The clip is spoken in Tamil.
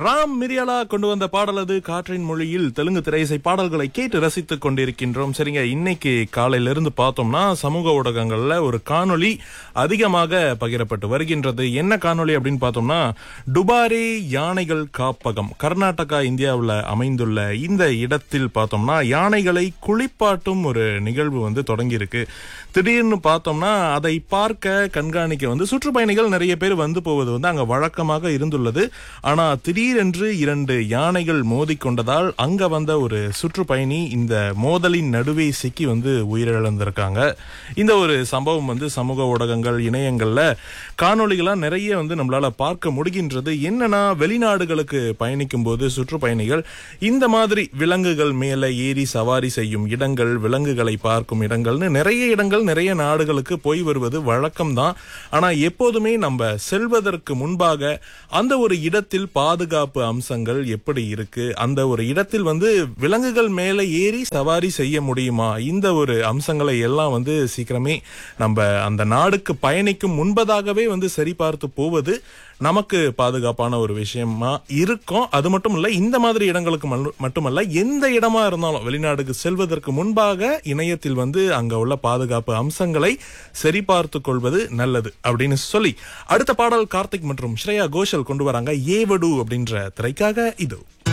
ராம் மிரியாலா கொண்டு வந்த பாடல் அது காற்றின் மொழியில் தெலுங்கு திரையிசை பாடல்களை கேட்டு ரசித்துக் கொண்டிருக்கின்றோம் சரிங்க இன்னைக்கு காலையில இருந்து பார்த்தோம்னா சமூக ஊடகங்கள்ல ஒரு காணொளி அதிகமாக பகிரப்பட்டு வருகின்றது என்ன காணொளி அப்படின்னு பார்த்தோம்னா டுபாரே யானைகள் காப்பகம் கர்நாடகா இந்தியாவுல அமைந்துள்ள இந்த இடத்தில் பார்த்தோம்னா யானைகளை குளிப்பாட்டும் ஒரு நிகழ்வு வந்து தொடங்கியிருக்கு திடீர்னு பார்த்தோம்னா அதை பார்க்க கண்காணிக்க வந்து சுற்றுப்பயணிகள் நிறைய பேர் வந்து போவது வந்து அங்க வழக்கமாக இருந்துள்ளது ஆனா திடீரென்று இரண்டு யானைகள் மோதிக்கொண்டதால் அங்க வந்த ஒரு சுற்றுப்பயணி இந்த மோதலின் நடுவே சிக்கி வந்து உயிரிழந்திருக்காங்க இந்த ஒரு சம்பவம் வந்து சமூக ஊடகங்கள் இணையங்கள்ல காணொளிகளா நிறைய வந்து நம்மளால பார்க்க முடிகின்றது என்னன்னா வெளிநாடுகளுக்கு பயணிக்கும் போது சுற்றுப்பயணிகள் இந்த மாதிரி விலங்குகள் மேல ஏறி சவாரி செய்யும் இடங்கள் விலங்குகளை பார்க்கும் இடங்கள்னு நிறைய இடங்கள் நிறைய நாடுகளுக்கு போய் வருவது வழக்கம்தான் ஆனா எப்போதுமே நம்ம செல்வதற்கு முன்பாக அந்த ஒரு இடத்தில் பாதுகாப்பு அம்சங்கள் எப்படி இருக்கு அந்த ஒரு இடத்தில் வந்து விலங்குகள் மேல ஏறி சவாரி செய்ய முடியுமா இந்த ஒரு அம்சங்களை எல்லாம் வந்து சீக்கிரமே நம்ம அந்த நாடுக்கு பயணிக்கும் முன்பதாகவே வந்து சரிபார்த்து போவது நமக்கு பாதுகாப்பான ஒரு விஷயமா இருக்கும் அது மட்டும் இல்ல இந்த மாதிரி இடங்களுக்கு மல்லு- மட்டுமல்ல எந்த இடமா இருந்தாலும் வெளிநாடுக்கு செல்வதற்கு முன்பாக இணையத்தில் வந்து அங்க உள்ள பாதுகாப்பு அம்சங்களை சரிபார்த்து கொள்வது நல்லது அப்படின்னு சொல்லி அடுத்த பாடல் கார்த்திக் மற்றும் ஸ்ரேயா கோஷல் கொண்டு வராங்க ஏவடு அப்படின்ற திரைக்காக இது